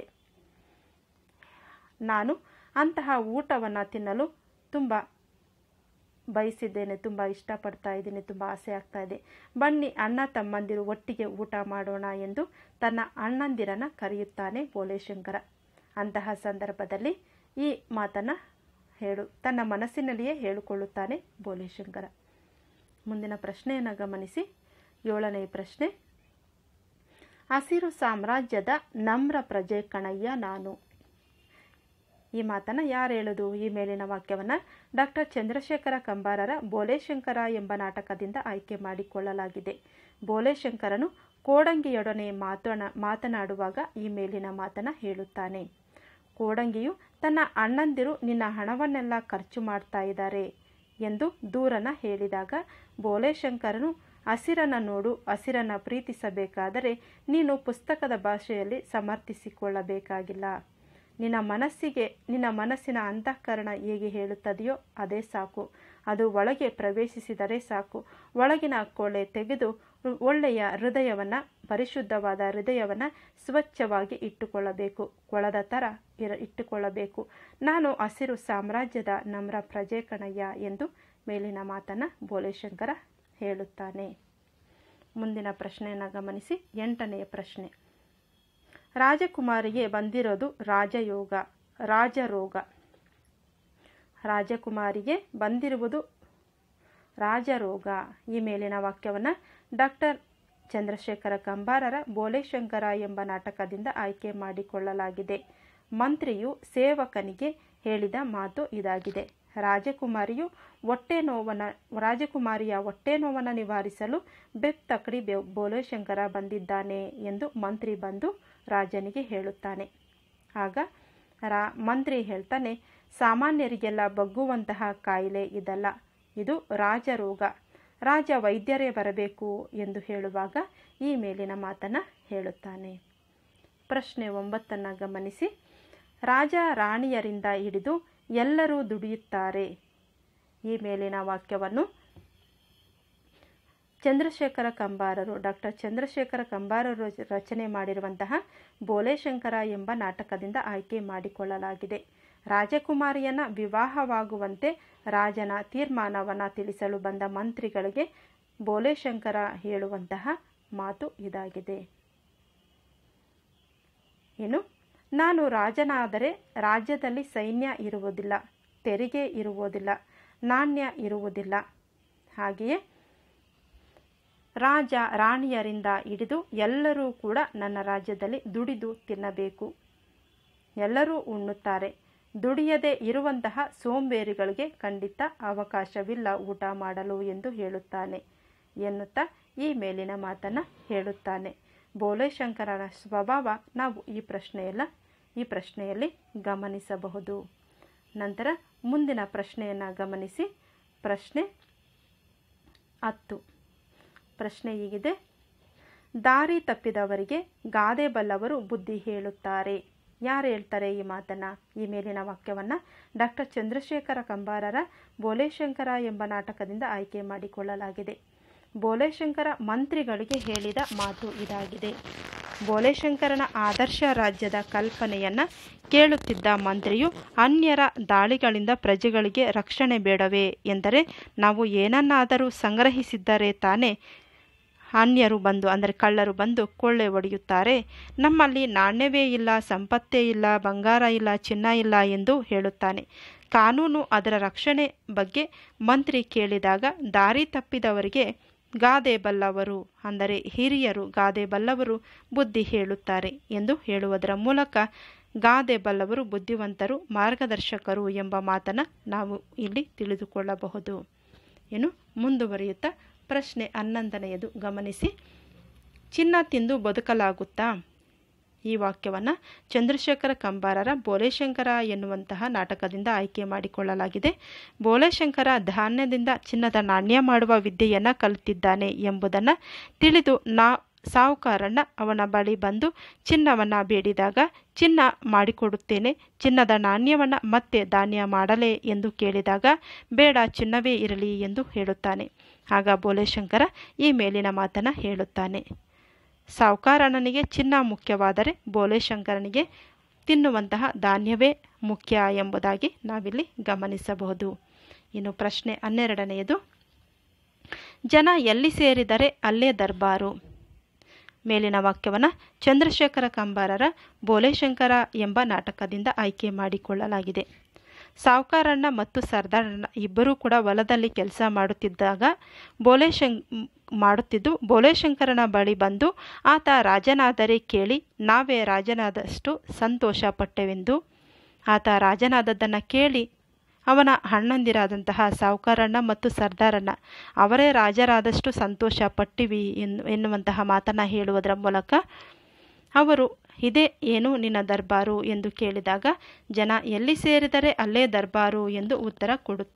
ನಾನು ಅಂತಹ ಊಟವನ್ನು ತಿನ್ನಲು ತುಂಬ ಬಯಸಿದ್ದೇನೆ ತುಂಬ ಇಷ್ಟಪಡ್ತಾ ಇದ್ದೀನಿ ತುಂಬ ಆಸೆ ಆಗ್ತಾ ಇದೆ ಬನ್ನಿ ಅಣ್ಣ ತಮ್ಮಂದಿರು ಒಟ್ಟಿಗೆ ಊಟ ಮಾಡೋಣ ಎಂದು ತನ್ನ ಅಣ್ಣಂದಿರನ್ನು ಕರೆಯುತ್ತಾನೆ ಬೋಲೇಶಂಕರ ಅಂತಹ ಸಂದರ್ಭದಲ್ಲಿ ಈ ಮಾತನ್ನು ಹೇಳು ತನ್ನ ಮನಸ್ಸಿನಲ್ಲಿಯೇ ಹೇಳಿಕೊಳ್ಳುತ್ತಾನೆ ಬೋಲೇಶಂಕರ ಮುಂದಿನ ಪ್ರಶ್ನೆಯನ್ನು ಗಮನಿಸಿ ಏಳನೇ ಪ್ರಶ್ನೆ ಹಸಿರು ಸಾಮ್ರಾಜ್ಯದ ನಮ್ರ ಪ್ರಜೆ ಕಣಯ್ಯ ನಾನು ಈ ಮಾತನ್ನು ಯಾರು ಹೇಳೋದು ಈ ಮೇಲಿನ ವಾಕ್ಯವನ್ನು ಡಾಕ್ಟರ್ ಚಂದ್ರಶೇಖರ ಕಂಬಾರರ ಬೋಲೇಶಂಕರ ಎಂಬ ನಾಟಕದಿಂದ ಆಯ್ಕೆ ಮಾಡಿಕೊಳ್ಳಲಾಗಿದೆ ಬೋಲೇಶಂಕರನು ಕೋಡಂಗಿಯೊಡನೆ ಮಾತನ ಮಾತನಾಡುವಾಗ ಈ ಮೇಲಿನ ಮಾತನ್ನು ಹೇಳುತ್ತಾನೆ ಕೋಡಂಗಿಯು ತನ್ನ ಅಣ್ಣಂದಿರು ನಿನ್ನ ಹಣವನ್ನೆಲ್ಲ ಖರ್ಚು ಮಾಡ್ತಾ ಇದ್ದಾರೆ ಎಂದು ದೂರನ ಹೇಳಿದಾಗ ಬೋಲೆಶಂಕರನು ಹಸಿರನ ನೋಡು ಹಸಿರನ ಪ್ರೀತಿಸಬೇಕಾದರೆ ನೀನು ಪುಸ್ತಕದ ಭಾಷೆಯಲ್ಲಿ ಸಮರ್ಥಿಸಿಕೊಳ್ಳಬೇಕಾಗಿಲ್ಲ ನಿನ್ನ ಮನಸ್ಸಿಗೆ ನಿನ್ನ ಮನಸ್ಸಿನ ಅಂತಃಕರಣ ಹೇಗೆ ಹೇಳುತ್ತದೆಯೋ ಅದೇ ಸಾಕು ಅದು ಒಳಗೆ ಪ್ರವೇಶಿಸಿದರೆ ಸಾಕು ಒಳಗಿನ ಕೊಳೆ ತೆಗೆದು ಒಳ್ಳೆಯ ಹೃದಯವನ್ನು ಪರಿಶುದ್ಧವಾದ ಹೃದಯವನ್ನು ಸ್ವಚ್ಛವಾಗಿ ಇಟ್ಟುಕೊಳ್ಳಬೇಕು ಕೊಳದ ಥರ ಇರ ಇಟ್ಟುಕೊಳ್ಳಬೇಕು ನಾನು ಹಸಿರು ಸಾಮ್ರಾಜ್ಯದ ನಮ್ರ ಪ್ರಜೆ ಕಣಯ್ಯ ಎಂದು ಮೇಲಿನ ಮಾತನ್ನು ಬೋಲೇಶಂಕರ ಹೇಳುತ್ತಾನೆ ಮುಂದಿನ ಪ್ರಶ್ನೆಯನ್ನು ಗಮನಿಸಿ ಎಂಟನೆಯ ಪ್ರಶ್ನೆ ರಾಜಕುಮಾರಿಗೆ ಬಂದಿರೋದು ರಾಜಯೋಗ ರಾಜರೋಗ ರಾಜಕುಮಾರಿಗೆ ಬಂದಿರುವುದು ರಾಜರೋಗ ಈ ಮೇಲಿನ ವಾಕ್ಯವನ್ನು ಡಾಕ್ಟರ್ ಚಂದ್ರಶೇಖರ ಕಂಬಾರರ ಬೋಲೇಶಂಕರ ಎಂಬ ನಾಟಕದಿಂದ ಆಯ್ಕೆ ಮಾಡಿಕೊಳ್ಳಲಾಗಿದೆ ಮಂತ್ರಿಯು ಸೇವಕನಿಗೆ ಹೇಳಿದ ಮಾತು ಇದಾಗಿದೆ ರಾಜಕುಮಾರಿಯು ಹೊಟ್ಟೆ ನೋವನ ರಾಜಕುಮಾರಿಯ ಹೊಟ್ಟೆ ನೋವನ್ನು ನಿವಾರಿಸಲು ಬೆತ್ತಕಡಿ ಬೆ ಬೋಲೇಶಂಕರ ಬಂದಿದ್ದಾನೆ ಎಂದು ಮಂತ್ರಿ ಬಂದು ರಾಜನಿಗೆ ಹೇಳುತ್ತಾನೆ ಆಗ ರಾ ಮಂತ್ರಿ ಹೇಳ್ತಾನೆ ಸಾಮಾನ್ಯರಿಗೆಲ್ಲ ಬಗ್ಗುವಂತಹ ಕಾಯಿಲೆ ಇದಲ್ಲ ಇದು ರಾಜರೋಗ ರಾಜ ವೈದ್ಯರೇ ಬರಬೇಕು ಎಂದು ಹೇಳುವಾಗ ಈ ಮೇಲಿನ ಮಾತನ್ನು ಹೇಳುತ್ತಾನೆ ಪ್ರಶ್ನೆ ಒಂಬತ್ತನ್ನು ಗಮನಿಸಿ ರಾಜ ರಾಣಿಯರಿಂದ ಹಿಡಿದು ಎಲ್ಲರೂ ದುಡಿಯುತ್ತಾರೆ ಈ ಮೇಲಿನ ವಾಕ್ಯವನ್ನು ಚಂದ್ರಶೇಖರ ಕಂಬಾರರು ಡಾಕ್ಟರ್ ಚಂದ್ರಶೇಖರ ಕಂಬಾರರು ರಚನೆ ಮಾಡಿರುವಂತಹ ಬೋಲೇಶಂಕರ ಎಂಬ ನಾಟಕದಿಂದ ಆಯ್ಕೆ ಮಾಡಿಕೊಳ್ಳಲಾಗಿದೆ ರಾಜಕುಮಾರಿಯನ್ನ ವಿವಾಹವಾಗುವಂತೆ ರಾಜನ ತೀರ್ಮಾನವನ್ನು ತಿಳಿಸಲು ಬಂದ ಮಂತ್ರಿಗಳಿಗೆ ಬೋಲೇಶಂಕರ ಹೇಳುವಂತಹ ಮಾತು ಇದಾಗಿದೆ ಏನು ನಾನು ರಾಜನಾದರೆ ರಾಜ್ಯದಲ್ಲಿ ಸೈನ್ಯ ಇರುವುದಿಲ್ಲ ತೆರಿಗೆ ಇರುವುದಿಲ್ಲ ನಾಣ್ಯ ಇರುವುದಿಲ್ಲ ಹಾಗೆಯೇ ರಾಜ ರಾಣಿಯರಿಂದ ಹಿಡಿದು ಎಲ್ಲರೂ ಕೂಡ ನನ್ನ ರಾಜ್ಯದಲ್ಲಿ ದುಡಿದು ತಿನ್ನಬೇಕು ಎಲ್ಲರೂ ಉಣ್ಣುತ್ತಾರೆ ದುಡಿಯದೆ ಇರುವಂತಹ ಸೋಂಬೇರಿಗಳಿಗೆ ಖಂಡಿತ ಅವಕಾಶವಿಲ್ಲ ಊಟ ಮಾಡಲು ಎಂದು ಹೇಳುತ್ತಾನೆ ಎನ್ನುತ್ತಾ ಈ ಮೇಲಿನ ಮಾತನ್ನು ಹೇಳುತ್ತಾನೆ ಬೋಲೇಶಂಕರನ ಸ್ವಭಾವ ನಾವು ಈ ಪ್ರಶ್ನೆಯಲ್ಲ ಈ ಪ್ರಶ್ನೆಯಲ್ಲಿ ಗಮನಿಸಬಹುದು ನಂತರ ಮುಂದಿನ ಪ್ರಶ್ನೆಯನ್ನು ಗಮನಿಸಿ ಪ್ರಶ್ನೆ ಹತ್ತು ಪ್ರಶ್ನೆ ಹೀಗಿದೆ ದಾರಿ ತಪ್ಪಿದವರಿಗೆ ಗಾದೆ ಬಲ್ಲವರು ಬುದ್ಧಿ ಹೇಳುತ್ತಾರೆ ಯಾರು ಹೇಳ್ತಾರೆ ಈ ಮಾತನ್ನು ಈ ಮೇಲಿನ ವಾಕ್ಯವನ್ನು ಡಾಕ್ಟರ್ ಚಂದ್ರಶೇಖರ ಕಂಬಾರರ ಬೋಲೇಶಂಕರ ಎಂಬ ನಾಟಕದಿಂದ ಆಯ್ಕೆ ಮಾಡಿಕೊಳ್ಳಲಾಗಿದೆ ಬೋಲೇಶಂಕರ ಮಂತ್ರಿಗಳಿಗೆ ಹೇಳಿದ ಮಾತು ಇದಾಗಿದೆ ಬೋಲೇಶಂಕರನ ಆದರ್ಶ ರಾಜ್ಯದ ಕಲ್ಪನೆಯನ್ನು ಕೇಳುತ್ತಿದ್ದ ಮಂತ್ರಿಯು ಅನ್ಯರ ದಾಳಿಗಳಿಂದ ಪ್ರಜೆಗಳಿಗೆ ರಕ್ಷಣೆ ಬೇಡವೇ ಎಂದರೆ ನಾವು ಏನನ್ನಾದರೂ ಸಂಗ್ರಹಿಸಿದ್ದರೆ ತಾನೇ ಅನ್ಯರು ಬಂದು ಅಂದರೆ ಕಳ್ಳರು ಬಂದು ಕೊಳ್ಳೆ ಹೊಡೆಯುತ್ತಾರೆ ನಮ್ಮಲ್ಲಿ ನಾಣ್ಯವೇ ಇಲ್ಲ ಸಂಪತ್ತೇ ಇಲ್ಲ ಬಂಗಾರ ಇಲ್ಲ ಚಿನ್ನ ಇಲ್ಲ ಎಂದು ಹೇಳುತ್ತಾನೆ ಕಾನೂನು ಅದರ ರಕ್ಷಣೆ ಬಗ್ಗೆ ಮಂತ್ರಿ ಕೇಳಿದಾಗ ದಾರಿ ತಪ್ಪಿದವರಿಗೆ ಗಾದೆ ಬಲ್ಲವರು ಅಂದರೆ ಹಿರಿಯರು ಗಾದೆ ಬಲ್ಲವರು ಬುದ್ಧಿ ಹೇಳುತ್ತಾರೆ ಎಂದು ಹೇಳುವುದರ ಮೂಲಕ ಗಾದೆ ಬಲ್ಲವರು ಬುದ್ಧಿವಂತರು ಮಾರ್ಗದರ್ಶಕರು ಎಂಬ ಮಾತನ್ನು ನಾವು ಇಲ್ಲಿ ತಿಳಿದುಕೊಳ್ಳಬಹುದು ಏನು ಮುಂದುವರಿಯುತ್ತಾ ಪ್ರಶ್ನೆ ಹನ್ನೊಂದನೆಯದು ಗಮನಿಸಿ ಚಿನ್ನ ತಿಂದು ಬದುಕಲಾಗುತ್ತಾ ಈ ವಾಕ್ಯವನ್ನು ಚಂದ್ರಶೇಖರ ಕಂಬಾರರ ಬೋಲೇಶಂಕರ ಎನ್ನುವಂತಹ ನಾಟಕದಿಂದ ಆಯ್ಕೆ ಮಾಡಿಕೊಳ್ಳಲಾಗಿದೆ ಬೋಲೇಶಂಕರ ಧಾನ್ಯದಿಂದ ಚಿನ್ನದ ನಾಣ್ಯ ಮಾಡುವ ವಿದ್ಯೆಯನ್ನು ಕಲಿತಿದ್ದಾನೆ ಎಂಬುದನ್ನು ತಿಳಿದು ನಾ ಸಾಹುಕಾರಣ್ಣ ಅವನ ಬಳಿ ಬಂದು ಚಿನ್ನವನ್ನು ಬೇಡಿದಾಗ ಚಿನ್ನ ಮಾಡಿಕೊಡುತ್ತೇನೆ ಚಿನ್ನದ ನಾಣ್ಯವನ್ನು ಮತ್ತೆ ಧಾನ್ಯ ಮಾಡಲೇ ಎಂದು ಕೇಳಿದಾಗ ಬೇಡ ಚಿನ್ನವೇ ಇರಲಿ ಎಂದು ಹೇಳುತ್ತಾನೆ ಆಗ ಬೋಲೇಶಂಕರ ಈ ಮೇಲಿನ ಮಾತನ್ನು ಹೇಳುತ್ತಾನೆ ಸಾಹುಕಾರಣ್ಣನಿಗೆ ಚಿನ್ನ ಮುಖ್ಯವಾದರೆ ಬೋಲೇಶಂಕರನಿಗೆ ತಿನ್ನುವಂತಹ ಧಾನ್ಯವೇ ಮುಖ್ಯ ಎಂಬುದಾಗಿ ನಾವಿಲ್ಲಿ ಗಮನಿಸಬಹುದು ಇನ್ನು ಪ್ರಶ್ನೆ ಹನ್ನೆರಡನೆಯದು ಜನ ಎಲ್ಲಿ ಸೇರಿದರೆ ಅಲ್ಲೇ ದರ್ಬಾರು ಮೇಲಿನ ವಾಕ್ಯವನ್ನು ಚಂದ್ರಶೇಖರ ಕಂಬಾರರ ಬೋಲೇಶಂಕರ ಎಂಬ ನಾಟಕದಿಂದ ಆಯ್ಕೆ ಮಾಡಿಕೊಳ್ಳಲಾಗಿದೆ ಸಾವುಕಾರಣ್ಣ ಮತ್ತು ಸರ್ದಾರಣ್ಣ ಇಬ್ಬರೂ ಕೂಡ ಹೊಲದಲ್ಲಿ ಕೆಲಸ ಮಾಡುತ್ತಿದ್ದಾಗ ಬೋಲೇಶಂ ಮಾಡುತ್ತಿದ್ದು ಬೋಲೇಶಂಕರನ ಬಳಿ ಬಂದು ಆತ ರಾಜನಾದರೆ ಕೇಳಿ ನಾವೇ ರಾಜನಾದಷ್ಟು ಸಂತೋಷ ಪಟ್ಟೆವೆಂದು ಆತ ರಾಜನಾದದ್ದನ್ನು ಕೇಳಿ ಅವನ ಅಣ್ಣಂದಿರಾದಂತಹ ಸಾವುಕಾರಣ್ಣ ಮತ್ತು ಸರ್ದಾರಣ್ಣ ಅವರೇ ರಾಜರಾದಷ್ಟು ಸಂತೋಷ ಪಟ್ಟಿವಿ ಎನ್ನು ಎನ್ನುವಂತಹ ಮಾತನ್ನು ಹೇಳುವುದರ ಮೂಲಕ ಅವರು ಇದೇ ಏನು ನಿನ್ನ ದರ್ಬಾರು ಎಂದು ಕೇಳಿದಾಗ ಜನ ಎಲ್ಲಿ ಸೇರಿದರೆ ಅಲ್ಲೇ ದರ್ಬಾರು ಎಂದು ಉತ್ತರ ಕೊಡುತ್ತಾನೆ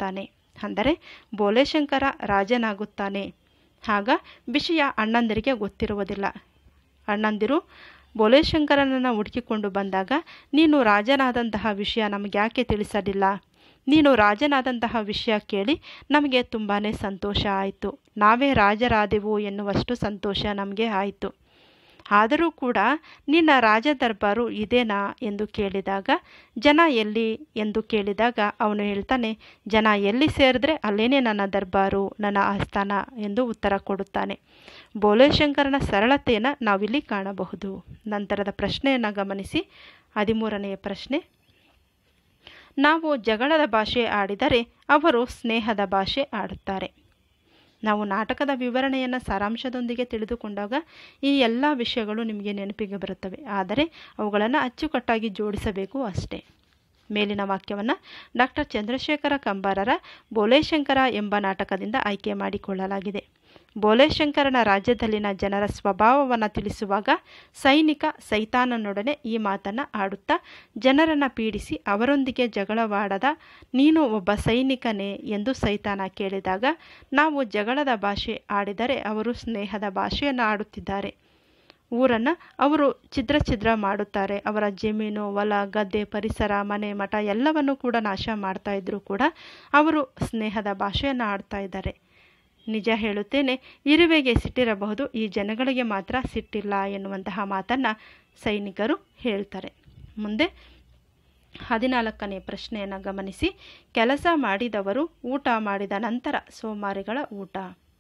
ಅಂದರೆ ಬೋಲೆಶಂಕರ ರಾಜನಾಗುತ್ತಾನೆ ಆಗ ವಿಷಯ ಅಣ್ಣಂದಿರಿಗೆ ಗೊತ್ತಿರುವುದಿಲ್ಲ ಅಣ್ಣಂದಿರು ಬೋಲೇಶಂಕರನನ್ನು ಹುಡುಕಿಕೊಂಡು ಬಂದಾಗ ನೀನು ರಾಜನಾದಂತಹ ವಿಷಯ ನಮಗೆ ಯಾಕೆ ತಿಳಿಸಲಿಲ್ಲ ನೀನು ರಾಜನಾದಂತಹ ವಿಷಯ ಕೇಳಿ ನಮಗೆ ತುಂಬಾ ಸಂತೋಷ ಆಯಿತು ನಾವೇ ರಾಜರಾದೆವು ಎನ್ನುವಷ್ಟು ಸಂತೋಷ ನಮಗೆ ಆಯಿತು ಆದರೂ ಕೂಡ ನಿನ್ನ ರಾಜ ದರ್ಬಾರು ಇದೇನಾ ಎಂದು ಕೇಳಿದಾಗ ಜನ ಎಲ್ಲಿ ಎಂದು ಕೇಳಿದಾಗ ಅವನು ಹೇಳ್ತಾನೆ ಜನ ಎಲ್ಲಿ ಸೇರಿದ್ರೆ ಅಲ್ಲೇನೇ ನನ್ನ ದರ್ಬಾರು ನನ್ನ ಆಸ್ಥಾನ ಎಂದು ಉತ್ತರ ಕೊಡುತ್ತಾನೆ ಬೋಲೇಶಂಕರನ ಸರಳತೆಯನ್ನು ನಾವಿಲ್ಲಿ ಕಾಣಬಹುದು ನಂತರದ ಪ್ರಶ್ನೆಯನ್ನು ಗಮನಿಸಿ ಹದಿಮೂರನೆಯ ಪ್ರಶ್ನೆ ನಾವು ಜಗಳದ ಭಾಷೆ ಆಡಿದರೆ ಅವರು ಸ್ನೇಹದ ಭಾಷೆ ಆಡುತ್ತಾರೆ ನಾವು ನಾಟಕದ ವಿವರಣೆಯನ್ನು ಸಾರಾಂಶದೊಂದಿಗೆ ತಿಳಿದುಕೊಂಡಾಗ ಈ ಎಲ್ಲ ವಿಷಯಗಳು ನಿಮಗೆ ನೆನಪಿಗೆ ಬರುತ್ತವೆ ಆದರೆ ಅವುಗಳನ್ನು ಅಚ್ಚುಕಟ್ಟಾಗಿ ಜೋಡಿಸಬೇಕು ಅಷ್ಟೇ ಮೇಲಿನ ವಾಕ್ಯವನ್ನು ಡಾಕ್ಟರ್ ಚಂದ್ರಶೇಖರ ಕಂಬಾರರ ಬೋಲೇಶಂಕರ ಎಂಬ ನಾಟಕದಿಂದ ಆಯ್ಕೆ ಮಾಡಿಕೊಳ್ಳಲಾಗಿದೆ ಬೋಲೇಶಂಕರನ ರಾಜ್ಯದಲ್ಲಿನ ಜನರ ಸ್ವಭಾವವನ್ನು ತಿಳಿಸುವಾಗ ಸೈನಿಕ ಸೈತಾನನೊಡನೆ ಈ ಮಾತನ್ನು ಆಡುತ್ತಾ ಜನರನ್ನು ಪೀಡಿಸಿ ಅವರೊಂದಿಗೆ ಜಗಳವಾಡದ ನೀನು ಒಬ್ಬ ಸೈನಿಕನೇ ಎಂದು ಸೈತಾನ ಕೇಳಿದಾಗ ನಾವು ಜಗಳದ ಭಾಷೆ ಆಡಿದರೆ ಅವರು ಸ್ನೇಹದ ಭಾಷೆಯನ್ನು ಆಡುತ್ತಿದ್ದಾರೆ ಊರನ್ನು ಅವರು ಛಿದ್ರ ಛಿದ್ರ ಮಾಡುತ್ತಾರೆ ಅವರ ಜಮೀನು ಹೊಲ ಗದ್ದೆ ಪರಿಸರ ಮನೆ ಮಠ ಎಲ್ಲವನ್ನು ಕೂಡ ನಾಶ ಮಾಡ್ತಾ ಇದ್ದರೂ ಕೂಡ ಅವರು ಸ್ನೇಹದ ಭಾಷೆಯನ್ನು ಆಡ್ತಾ ಇದ್ದಾರೆ ನಿಜ ಹೇಳುತ್ತೇನೆ ಇರುವೆಗೆ ಸಿಟ್ಟಿರಬಹುದು ಈ ಜನಗಳಿಗೆ ಮಾತ್ರ ಸಿಟ್ಟಿಲ್ಲ ಎನ್ನುವಂತಹ ಮಾತನ್ನು ಸೈನಿಕರು ಹೇಳ್ತಾರೆ ಮುಂದೆ ಹದಿನಾಲ್ಕನೇ ಪ್ರಶ್ನೆಯನ್ನು ಗಮನಿಸಿ ಕೆಲಸ ಮಾಡಿದವರು ಊಟ ಮಾಡಿದ ನಂತರ ಸೋಮಾರಿಗಳ ಊಟ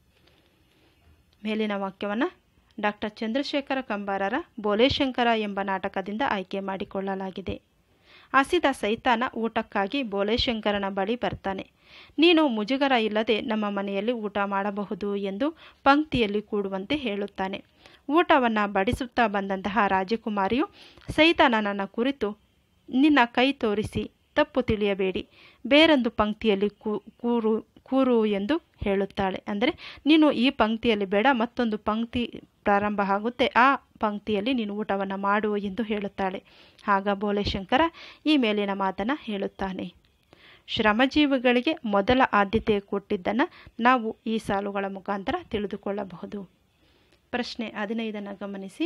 ಮೇಲಿನ ವಾಕ್ಯವನ್ನು ಡಾಕ್ಟರ್ ಚಂದ್ರಶೇಖರ ಕಂಬಾರರ ಬೋಲೇಶಂಕರ ಎಂಬ ನಾಟಕದಿಂದ ಆಯ್ಕೆ ಮಾಡಿಕೊಳ್ಳಲಾಗಿದೆ ಹಸಿದ ಸೈತಾನ ಊಟಕ್ಕಾಗಿ ಬೋಲೇಶಂಕರನ ಬಳಿ ಬರ್ತಾನೆ ನೀನು ಮುಜುಗರ ಇಲ್ಲದೆ ನಮ್ಮ ಮನೆಯಲ್ಲಿ ಊಟ ಮಾಡಬಹುದು ಎಂದು ಪಂಕ್ತಿಯಲ್ಲಿ ಕೂಡುವಂತೆ ಹೇಳುತ್ತಾನೆ ಊಟವನ್ನು ಬಡಿಸುತ್ತಾ ಬಂದಂತಹ ರಾಜಕುಮಾರಿಯು ಸೈತಾನನನ್ನ ಕುರಿತು ನಿನ್ನ ಕೈ ತೋರಿಸಿ ತಪ್ಪು ತಿಳಿಯಬೇಡಿ ಬೇರೊಂದು ಪಂಕ್ತಿಯಲ್ಲಿ ಕೂರು ಕೂರು ಎಂದು ಹೇಳುತ್ತಾಳೆ ಅಂದರೆ ನೀನು ಈ ಪಂಕ್ತಿಯಲ್ಲಿ ಬೇಡ ಮತ್ತೊಂದು ಪಂಕ್ತಿ ಪ್ರಾರಂಭ ಆಗುತ್ತೆ ಆ ಪಂಕ್ತಿಯಲ್ಲಿ ನೀನು ಊಟವನ್ನು ಮಾಡು ಎಂದು ಹೇಳುತ್ತಾಳೆ ಆಗ ಬೋಲೇಶಂಕರ ಈ ಮೇಲಿನ ಮಾತನ್ನು ಹೇಳುತ್ತಾನೆ ಶ್ರಮಜೀವಿಗಳಿಗೆ ಮೊದಲ ಆದ್ಯತೆ ಕೊಟ್ಟಿದ್ದನ್ನು ನಾವು ಈ ಸಾಲುಗಳ ಮುಖಾಂತರ ತಿಳಿದುಕೊಳ್ಳಬಹುದು ಪ್ರಶ್ನೆ ಹದಿನೈದನ್ನು ಗಮನಿಸಿ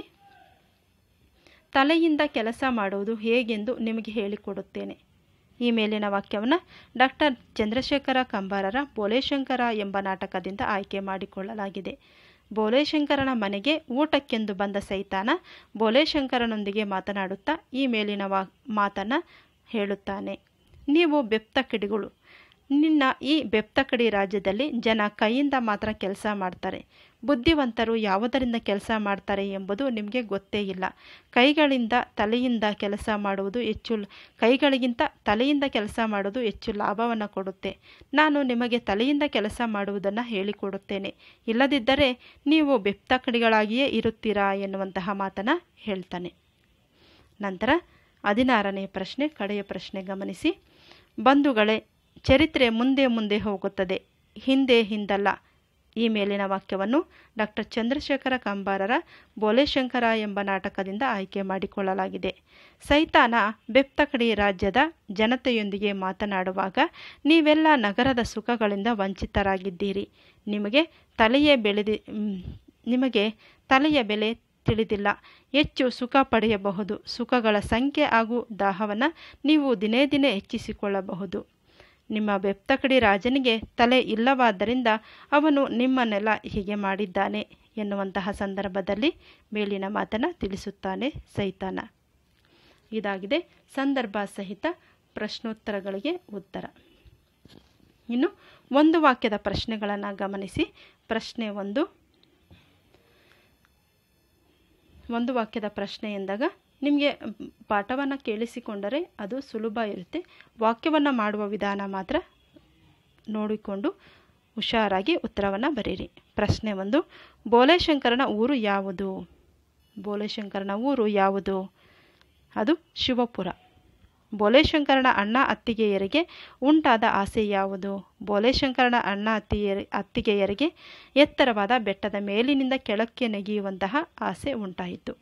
ತಲೆಯಿಂದ ಕೆಲಸ ಮಾಡುವುದು ಹೇಗೆಂದು ನಿಮಗೆ ಹೇಳಿಕೊಡುತ್ತೇನೆ ಈ ಮೇಲಿನ ವಾಕ್ಯವನ್ನು ಡಾಕ್ಟರ್ ಚಂದ್ರಶೇಖರ ಕಂಬಾರರ ಬೋಲೇಶಂಕರ ಎಂಬ ನಾಟಕದಿಂದ ಆಯ್ಕೆ ಮಾಡಿಕೊಳ್ಳಲಾಗಿದೆ ಬೋಲೇಶಂಕರನ ಮನೆಗೆ ಊಟಕ್ಕೆಂದು ಬಂದ ಸೈತಾನ ಬೋಲೇಶಂಕರನೊಂದಿಗೆ ಮಾತನಾಡುತ್ತಾ ಈ ಮೇಲಿನ ವಾ ಮಾತನ್ನು ಹೇಳುತ್ತಾನೆ ನೀವು ಬೆಪ್ತ ಕಿಡಿಗಳು ನಿನ್ನ ಈ ಬೆಪ್ತಕಡಿ ರಾಜ್ಯದಲ್ಲಿ ಜನ ಕೈಯಿಂದ ಮಾತ್ರ ಕೆಲಸ ಮಾಡ್ತಾರೆ ಬುದ್ಧಿವಂತರು ಯಾವುದರಿಂದ ಕೆಲಸ ಮಾಡ್ತಾರೆ ಎಂಬುದು ನಿಮಗೆ ಗೊತ್ತೇ ಇಲ್ಲ ಕೈಗಳಿಂದ ತಲೆಯಿಂದ ಕೆಲಸ ಮಾಡುವುದು ಹೆಚ್ಚು ಕೈಗಳಿಗಿಂತ ತಲೆಯಿಂದ ಕೆಲಸ ಮಾಡೋದು ಹೆಚ್ಚು ಲಾಭವನ್ನು ಕೊಡುತ್ತೆ ನಾನು ನಿಮಗೆ ತಲೆಯಿಂದ ಕೆಲಸ ಮಾಡುವುದನ್ನು ಹೇಳಿಕೊಡುತ್ತೇನೆ ಇಲ್ಲದಿದ್ದರೆ ನೀವು ಬೆಪ್ತಕಡಿಗಳಾಗಿಯೇ ಇರುತ್ತೀರಾ ಎನ್ನುವಂತಹ ಮಾತನ್ನು ಹೇಳ್ತಾನೆ ನಂತರ ಹದಿನಾರನೇ ಪ್ರಶ್ನೆ ಕಡೆಯ ಪ್ರಶ್ನೆ ಗಮನಿಸಿ ಬಂಧುಗಳೇ ಚರಿತ್ರೆ ಮುಂದೆ ಮುಂದೆ ಹೋಗುತ್ತದೆ ಹಿಂದೆ ಹಿಂದಲ್ಲ ಈ ಮೇಲಿನ ವಾಕ್ಯವನ್ನು ಡಾಕ್ಟರ್ ಚಂದ್ರಶೇಖರ ಕಂಬಾರರ ಬೋಲೇಶಂಕರ ಎಂಬ ನಾಟಕದಿಂದ ಆಯ್ಕೆ ಮಾಡಿಕೊಳ್ಳಲಾಗಿದೆ ಸೈತಾನ ಬೆಪ್ತಕಡಿ ರಾಜ್ಯದ ಜನತೆಯೊಂದಿಗೆ ಮಾತನಾಡುವಾಗ ನೀವೆಲ್ಲ ನಗರದ ಸುಖಗಳಿಂದ ವಂಚಿತರಾಗಿದ್ದೀರಿ ನಿಮಗೆ ತಲೆಯ ಬೆಳೆದಿ ನಿಮಗೆ ತಲೆಯ ಬೆಲೆ ತಿಳಿದಿಲ್ಲ ಹೆಚ್ಚು ಸುಖ ಪಡೆಯಬಹುದು ಸುಖಗಳ ಸಂಖ್ಯೆ ಹಾಗೂ ದಾಹವನ್ನು ನೀವು ದಿನೇ ದಿನೇ ಹೆಚ್ಚಿಸಿಕೊಳ್ಳಬಹುದು ನಿಮ್ಮ ಬೆಪ್ತಕಡಿ ರಾಜನಿಗೆ ತಲೆ ಇಲ್ಲವಾದ್ದರಿಂದ ಅವನು ನಿಮ್ಮನ್ನೆಲ್ಲ ಹೀಗೆ ಮಾಡಿದ್ದಾನೆ ಎನ್ನುವಂತಹ ಸಂದರ್ಭದಲ್ಲಿ ಮೇಲಿನ ಮಾತನ್ನು ತಿಳಿಸುತ್ತಾನೆ ಸೈತಾನ ಇದಾಗಿದೆ ಸಂದರ್ಭ ಸಹಿತ ಪ್ರಶ್ನೋತ್ತರಗಳಿಗೆ ಉತ್ತರ ಇನ್ನು ಒಂದು ವಾಕ್ಯದ ಪ್ರಶ್ನೆಗಳನ್ನು ಗಮನಿಸಿ ಪ್ರಶ್ನೆ ಒಂದು ಒಂದು ವಾಕ್ಯದ ಪ್ರಶ್ನೆ ಎಂದಾಗ ನಿಮಗೆ ಪಾಠವನ್ನು ಕೇಳಿಸಿಕೊಂಡರೆ ಅದು ಸುಲಭ ಇರುತ್ತೆ ವಾಕ್ಯವನ್ನು ಮಾಡುವ ವಿಧಾನ ಮಾತ್ರ ನೋಡಿಕೊಂಡು ಹುಷಾರಾಗಿ ಉತ್ತರವನ್ನು ಬರೀರಿ ಪ್ರಶ್ನೆ ಒಂದು ಬೋಲೇಶಂಕರನ ಊರು ಯಾವುದು ಬೋಲೇಶಂಕರನ ಊರು ಯಾವುದು ಅದು ಶಿವಪುರ ಬೋಲೇಶಂಕರನ ಅಣ್ಣ ಅತ್ತಿಗೆಯರಿಗೆ ಉಂಟಾದ ಆಸೆ ಯಾವುದು ಬೋಲೇಶಂಕರನ ಅಣ್ಣ ಅತ್ತಿಗೆಯರಿ ಅತ್ತಿಗೆಯರಿಗೆ ಎತ್ತರವಾದ ಬೆಟ್ಟದ ಮೇಲಿನಿಂದ ಕೆಳಕ್ಕೆ ನೆಗೆಯುವಂತಹ ಆಸೆ ಉಂಟಾಯಿತು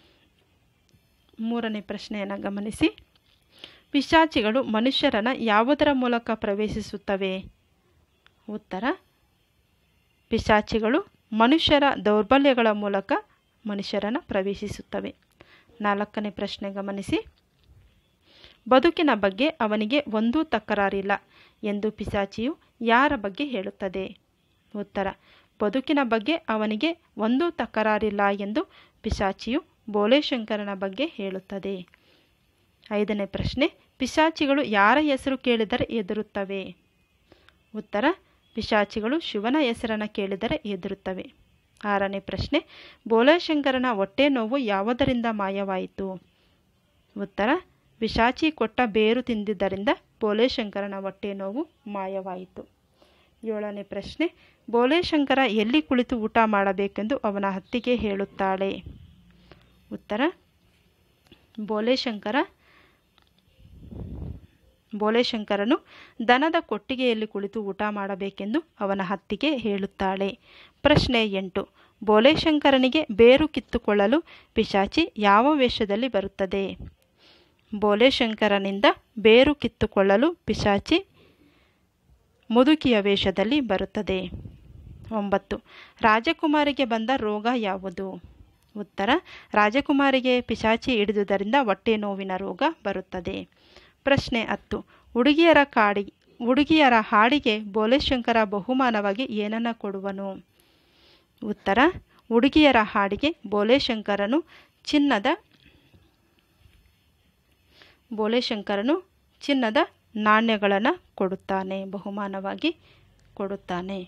ಮೂರನೇ ಪ್ರಶ್ನೆಯನ್ನು ಗಮನಿಸಿ ಪಿಶಾಚಿಗಳು ಮನುಷ್ಯರನ್ನು ಯಾವುದರ ಮೂಲಕ ಪ್ರವೇಶಿಸುತ್ತವೆ ಉತ್ತರ ಪಿಶಾಚಿಗಳು ಮನುಷ್ಯರ ದೌರ್ಬಲ್ಯಗಳ ಮೂಲಕ ಮನುಷ್ಯರನ್ನು ಪ್ರವೇಶಿಸುತ್ತವೆ ನಾಲ್ಕನೇ ಪ್ರಶ್ನೆ ಗಮನಿಸಿ ಬದುಕಿನ ಬಗ್ಗೆ ಅವನಿಗೆ ಒಂದೂ ತಕರಾರಿಲ್ಲ ಎಂದು ಪಿಶಾಚಿಯು ಯಾರ ಬಗ್ಗೆ ಹೇಳುತ್ತದೆ ಉತ್ತರ ಬದುಕಿನ ಬಗ್ಗೆ ಅವನಿಗೆ ಒಂದೂ ತಕರಾರಿಲ್ಲ ಎಂದು ಪಿಶಾಚಿಯು ಬೋಳೆಶಂಕರನ ಬಗ್ಗೆ ಹೇಳುತ್ತದೆ ಐದನೇ ಪ್ರಶ್ನೆ ಪಿಶಾಚಿಗಳು ಯಾರ ಹೆಸರು ಕೇಳಿದರೆ ಎದುರುತ್ತವೆ ಉತ್ತರ ಪಿಶಾಚಿಗಳು ಶಿವನ ಹೆಸರನ್ನು ಕೇಳಿದರೆ ಎದುರುತ್ತವೆ ಆರನೇ ಪ್ರಶ್ನೆ ಬೋಳೆಶಂಕರನ ಹೊಟ್ಟೆ ನೋವು ಯಾವುದರಿಂದ ಮಾಯವಾಯಿತು ಉತ್ತರ ಪಿಶಾಚಿ ಕೊಟ್ಟ ಬೇರು ತಿಂದಿದ್ದರಿಂದ ಬೋಳೆಶಂಕರನ ಹೊಟ್ಟೆ ನೋವು ಮಾಯವಾಯಿತು ಏಳನೇ ಪ್ರಶ್ನೆ ಬೋಳೆಶಂಕರ ಎಲ್ಲಿ ಕುಳಿತು ಊಟ ಮಾಡಬೇಕೆಂದು ಅವನ ಹತ್ತಿಗೆ ಹೇಳುತ್ತಾಳೆ ಉತ್ತರ ಬೋಳೆಶಂಕರ ಬೋಳೆಶಂಕರನು ದನದ ಕೊಟ್ಟಿಗೆಯಲ್ಲಿ ಕುಳಿತು ಊಟ ಮಾಡಬೇಕೆಂದು ಅವನ ಹತ್ತಿಗೆ ಹೇಳುತ್ತಾಳೆ ಪ್ರಶ್ನೆ ಎಂಟು ಬೋಳೆಶಂಕರನಿಗೆ ಬೇರು ಕಿತ್ತುಕೊಳ್ಳಲು ಪಿಶಾಚಿ ಯಾವ ವೇಷದಲ್ಲಿ ಬರುತ್ತದೆ ಬೋಳೆಶಂಕರನಿಂದ ಬೇರು ಕಿತ್ತುಕೊಳ್ಳಲು ಪಿಶಾಚಿ ಮುದುಕಿಯ ವೇಷದಲ್ಲಿ ಬರುತ್ತದೆ ಒಂಬತ್ತು ರಾಜಕುಮಾರಿಗೆ ಬಂದ ರೋಗ ಯಾವುದು ಉತ್ತರ ರಾಜಕುಮಾರಿಗೆ ಪಿಶಾಚಿ ಹಿಡಿದುದರಿಂದ ಹೊಟ್ಟೆ ನೋವಿನ ರೋಗ ಬರುತ್ತದೆ ಪ್ರಶ್ನೆ ಹತ್ತು ಹುಡುಗಿಯರ ಕಾಡಿ ಹುಡುಗಿಯರ ಹಾಡಿಗೆ ಬೋಲೆಶಂಕರ ಬಹುಮಾನವಾಗಿ ಏನನ್ನು ಕೊಡುವನು ಉತ್ತರ ಹುಡುಗಿಯರ ಹಾಡಿಗೆ ಬೋಲೆಶಂಕರನು ಚಿನ್ನದ ಬೋಳೆಶಂಕರನು ಚಿನ್ನದ ನಾಣ್ಯಗಳನ್ನು ಕೊಡುತ್ತಾನೆ ಬಹುಮಾನವಾಗಿ ಕೊಡುತ್ತಾನೆ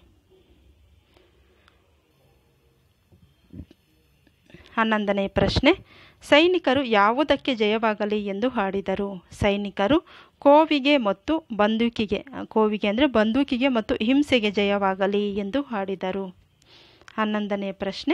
ಹನ್ನೊಂದನೇ ಪ್ರಶ್ನೆ ಸೈನಿಕರು ಯಾವುದಕ್ಕೆ ಜಯವಾಗಲಿ ಎಂದು ಹಾಡಿದರು ಸೈನಿಕರು ಕೋವಿಗೆ ಮತ್ತು ಬಂದೂಕಿಗೆ ಕೋವಿಗೆ ಅಂದರೆ ಬಂದೂಕಿಗೆ ಮತ್ತು ಹಿಂಸೆಗೆ ಜಯವಾಗಲಿ ಎಂದು ಹಾಡಿದರು ಹನ್ನೊಂದನೇ ಪ್ರಶ್ನೆ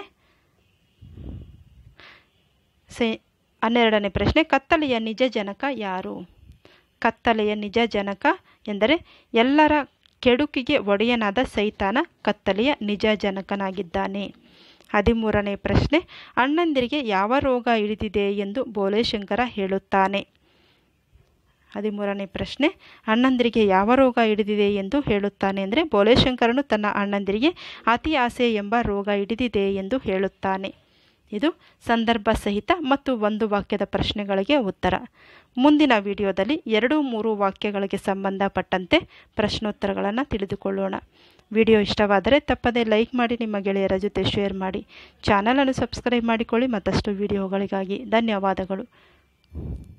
ಸೈ ಹನ್ನೆರಡನೇ ಪ್ರಶ್ನೆ ಕತ್ತಲೆಯ ನಿಜ ಜನಕ ಯಾರು ಕತ್ತಲೆಯ ನಿಜ ಜನಕ ಎಂದರೆ ಎಲ್ಲರ ಕೆಡುಕಿಗೆ ಒಡೆಯನಾದ ಸೈತಾನ ಕತ್ತಲೆಯ ನಿಜ ಜನಕನಾಗಿದ್ದಾನೆ ಹದಿಮೂರನೇ ಪ್ರಶ್ನೆ ಅಣ್ಣಂದಿರಿಗೆ ಯಾವ ರೋಗ ಹಿಡಿದಿದೆ ಎಂದು ಬೋಳೆಶಂಕರ ಹೇಳುತ್ತಾನೆ ಹದಿಮೂರನೇ ಪ್ರಶ್ನೆ ಅಣ್ಣಂದಿರಿಗೆ ಯಾವ ರೋಗ ಹಿಡಿದಿದೆ ಎಂದು ಹೇಳುತ್ತಾನೆ ಅಂದರೆ ಬೋಳೆಶಂಕರನು ತನ್ನ ಅಣ್ಣಂದಿರಿಗೆ ಅತಿ ಆಸೆ ಎಂಬ ರೋಗ ಹಿಡಿದಿದೆ ಎಂದು ಹೇಳುತ್ತಾನೆ ಇದು ಸಂದರ್ಭ ಸಹಿತ ಮತ್ತು ಒಂದು ವಾಕ್ಯದ ಪ್ರಶ್ನೆಗಳಿಗೆ ಉತ್ತರ ಮುಂದಿನ ವಿಡಿಯೋದಲ್ಲಿ ಎರಡು ಮೂರು ವಾಕ್ಯಗಳಿಗೆ ಸಂಬಂಧಪಟ್ಟಂತೆ ಪ್ರಶ್ನೋತ್ತರಗಳನ್ನು ತಿಳಿದುಕೊಳ್ಳೋಣ ವಿಡಿಯೋ ಇಷ್ಟವಾದರೆ ತಪ್ಪದೇ ಲೈಕ್ ಮಾಡಿ ನಿಮ್ಮ ಗೆಳೆಯರ ಜೊತೆ ಶೇರ್ ಮಾಡಿ ಚಾನಲನ್ನು ಸಬ್ಸ್ಕ್ರೈಬ್ ಮಾಡಿಕೊಳ್ಳಿ ಮತ್ತಷ್ಟು ವಿಡಿಯೋಗಳಿಗಾಗಿ ಧನ್ಯವಾದಗಳು